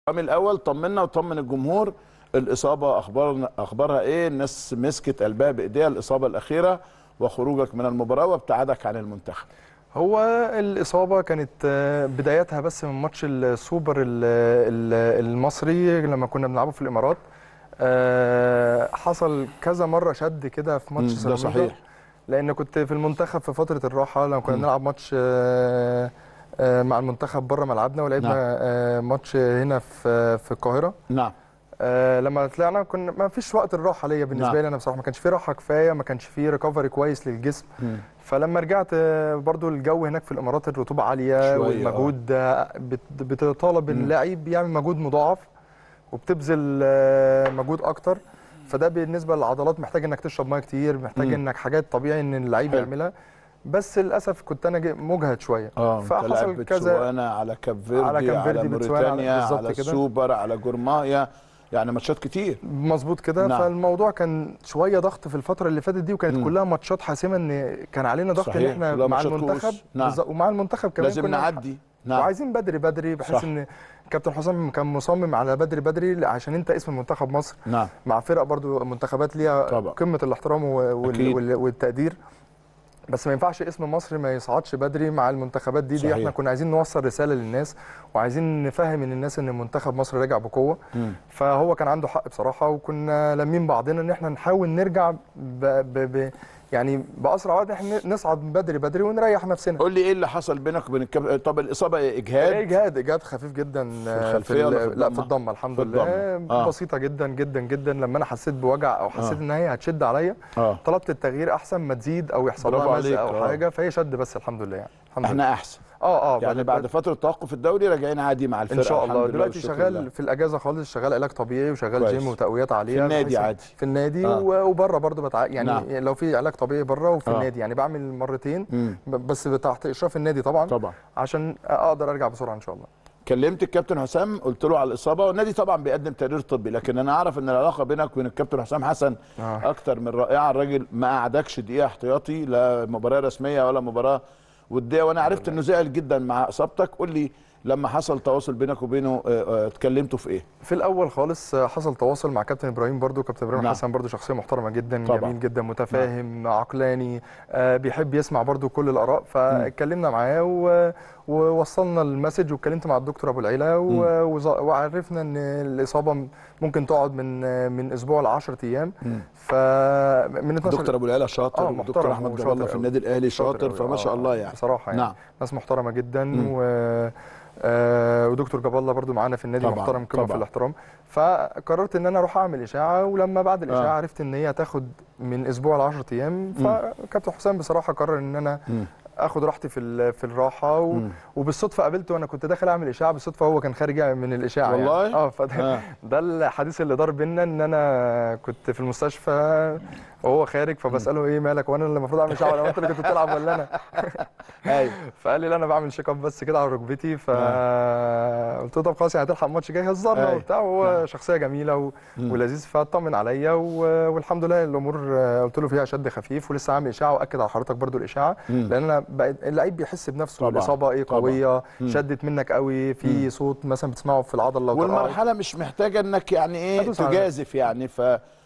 رامي الاول طمنا وطمن الجمهور الاصابه اخبار اخبارها ايه الناس مسكت قلبها بايديها الاصابه الاخيره وخروجك من المباراه وابتعادك عن المنتخب هو الإصابة كانت آه، بدايتها بس من ماتش السوبر ال- ال- المصري لما كنا بنلعبه في الإمارات آه، حصل كذا مرة شد كده في ماتش مم، ده سيراميكا صحيح لأن كنت في المنتخب في فترة الراحة لما كنا بنلعب ماتش آه، آه، مع المنتخب بره ملعبنا ولعبنا نعم. آه، ماتش هنا في في القاهرة نعم آه، لما طلعنا كنا ما فيش وقت الراحه ليا بالنسبه نعم. لي انا بصراحه ما كانش في راحه كفايه ما كانش في ريكفري كويس للجسم مم. فلما رجعت آه، برضو الجو هناك في الامارات الرطوبه عاليه شوية، والمجهود آه، بت- بتطالب مم. اللاعب يعمل مجهود مضاعف وبتبذل آه، مجهود اكتر فده بالنسبه للعضلات محتاج انك تشرب ميه كتير محتاج مم. انك حاجات طبيعي ان اللعيب حلو. يعملها بس للاسف كنت انا جي- مجهد شويه اه انت فحصل لاعب كذا بتسوانا على كاب فيردي على كاب على, فيردي، بتسوانا، على- موريتانيا بالظبط على كده. السوبر على جورمايا يعني ماتشات كتير مظبوط كده نعم. فالموضوع كان شويه ضغط في الفتره اللي فاتت دي وكانت مم. كلها ماتشات حاسمه ان كان علينا ضغط ان صحيح، احنا كلها مع ماتشات المنتخب كؤوس. نعم. بالظبط، ومع المنتخب كمان لازم كنا نعدي نعم وعايزين بدري بدري بحيث صح. ان كابتن حسام كان مصمم على بدري بدري عشان انت اسم منتخب مصر نعم مع فرق برضو منتخبات ليها طبعا. قمه الاحترام و- أكيد. وال- وال- والتقدير بس ما ينفعش اسم مصر ما يصعدش بدري مع المنتخبات دي صحيح. دي احنا كنا عايزين نوصل رساله للناس وعايزين نفهم ان الناس ان منتخب مصر راجع بقوه مم. فهو كان عنده حق بصراحه وكنا لامين بعضنا ان احنا نحاول نرجع ب ب ب يعني باسرع وقت احنا نصعد بدري بدري ونريح نفسنا قول لي ايه اللي حصل بينك وبين الكاب طب الاصابه إيه؟ اجهاد اجهاد اجهاد خفيف جدا في الخلفية ولا في لا الضمة؟ في الضمه الحمد في لله الضمة. آه. بسيطه جدا جدا جدا لما انا حسيت بوجع او حسيت آه. ان هي هتشد عليا اه طلبت التغيير احسن ما تزيد او يحصل برافو لها عليك، مزق او آه. حاجه فهي شد بس الحمد لله يعني الحمد لله احنا احسن اه اه يعني بعد فتره توقف الدوري راجعين عادي مع الفرقه ان شاء الله الحمد لله دلوقتي والشكر شغال لله. في الاجازه خالص شغال علاج طبيعي وشغال كويس. جيم وتقويات عاليه في النادي بحيث- عادي. في النادي آه. آه. وبره برضه بتع... يعني نعم. نعم. لو في علاج طبيعي بره وفي آه. آه. النادي يعني بعمل مرتين مم. ب- بس تحت اشراف النادي طبعا طبعا عشان اقدر ارجع بسرعه ان شاء الله كلمت الكابتن حسام قلت له على الاصابه والنادي طبعا بيقدم تقرير طبي لكن انا اعرف ان العلاقه بينك وبين الكابتن حسام حسن آه. اكتر من رائعه الراجل ما قعدكش دقيقه احتياطي لا مباراه رسميه ولا مباراه وديه وانا عرفت انه زعل جدا مع اصابتك قول لي لما حصل تواصل بينك وبينه آه، آه، اتكلمتوا في ايه في الاول خالص آه، حصل تواصل مع كابتن ابراهيم برضو كابتن ابراهيم نعم. حسن برضو شخصيه محترمه جدا طبعا. جميل جدا متفاهم عقلاني آه، بيحب يسمع برضو كل الاراء فاتكلمنا معاه و- ووصلنا المسج واتكلمت مع الدكتور ابو العيله و- وز- وعرفنا ان الاصابه ممكن تقعد من آه، من اسبوع ل 10 ايام فمن 12 دكتور ابو العلا شاطر آه، والدكتور محترم احمد وشاطر جاب الله في أوي. النادي الاهلي شاطر أوي. فما شاء آه، الله يعني بصراحه يعني نعم ناس محترمه جدا مم. و آه، ودكتور جاب الله برضو معانا في النادي طبعاً، محترم قمه في طبعاً. الاحترام فقررت ان انا اروح اعمل اشاعه ولما بعد الاشاعه آه. عرفت ان هي هتاخد من اسبوع ل 10 ايام فكابتن حسام بصراحه قرر ان انا مم. اخد راحتي في ال- في الراحه و... مم. وبالصدفه قابلته وانا كنت داخل اعمل اشاعه بالصدفه هو كان خارج من الاشاعه والله؟ يعني. اه فده آه. ده الحديث اللي دار بينا ان انا كنت في المستشفى وهو خارج فبساله ايه مالك وانا اللي المفروض اعمل اشاعه ولا انت اللي كنت بتلعب ولا انا ايوه فقال لي لا انا بعمل شيك اب بس كده على ركبتي فقلت له طب خلاص يعني هتلحق الماتش جاي هزرنا أيوة. وبتاع وهو شخصيه جميله و... مم. ولذيذ فاطمن عليا و... والحمد لله الامور آه، قلت له فيها شد خفيف ولسه عامل اشاعه واكد على حضرتك برضو الاشاعه مم. لان انا بقيت اللعيب بيحس بنفسه طبعاً. الاصابه ايه طبعاً. قويه مم. شدت منك قوي في مم. صوت مثلا بتسمعه في العضله لو طرقعت. والمرحله مش محتاجه انك يعني ايه أدوس على- تجازف يعني ف